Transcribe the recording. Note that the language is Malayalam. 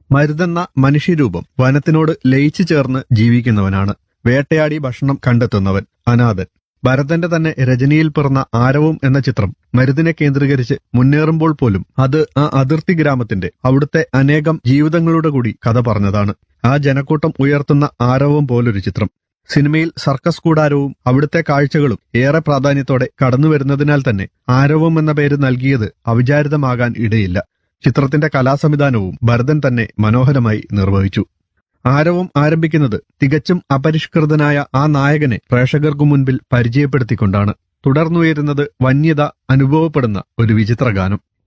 മരുതെന്ന മനുഷ്യരൂപം വനത്തിനോട് ലയിച്ചു ചേർന്ന് ജീവിക്കുന്നവനാണ് വേട്ടയാടി ഭക്ഷണം കണ്ടെത്തുന്നവൻ അനാഥൻ ഭരതന്റെ തന്നെ രചനയിൽ പിറന്ന ആരവം എന്ന ചിത്രം മരുതിനെ കേന്ദ്രീകരിച്ച് മുന്നേറുമ്പോൾ പോലും അത് ആ അതിർത്തി ഗ്രാമത്തിന്റെ അവിടുത്തെ അനേകം ജീവിതങ്ങളുടെ കൂടി കഥ പറഞ്ഞതാണ് ആ ജനക്കൂട്ടം ഉയർത്തുന്ന ആരവം പോലൊരു ചിത്രം സിനിമയിൽ സർക്കസ് കൂടാരവും അവിടുത്തെ കാഴ്ചകളും ഏറെ പ്രാധാന്യത്തോടെ കടന്നുവരുന്നതിനാൽ തന്നെ ആരവം എന്ന പേര് നൽകിയത് അവിചാരിതമാകാൻ ഇടയില്ല ചിത്രത്തിന്റെ കലാസംവിധാനവും ഭരതൻ തന്നെ മനോഹരമായി നിർവഹിച്ചു ആരവം ആരംഭിക്കുന്നത് തികച്ചും അപരിഷ്കൃതനായ ആ നായകനെ പ്രേക്ഷകർക്കു മുൻപിൽ പരിചയപ്പെടുത്തിക്കൊണ്ടാണ് തുടർന്നുയരുന്നത് വന്യത അനുഭവപ്പെടുന്ന ഒരു വിചിത്ര ഗാനം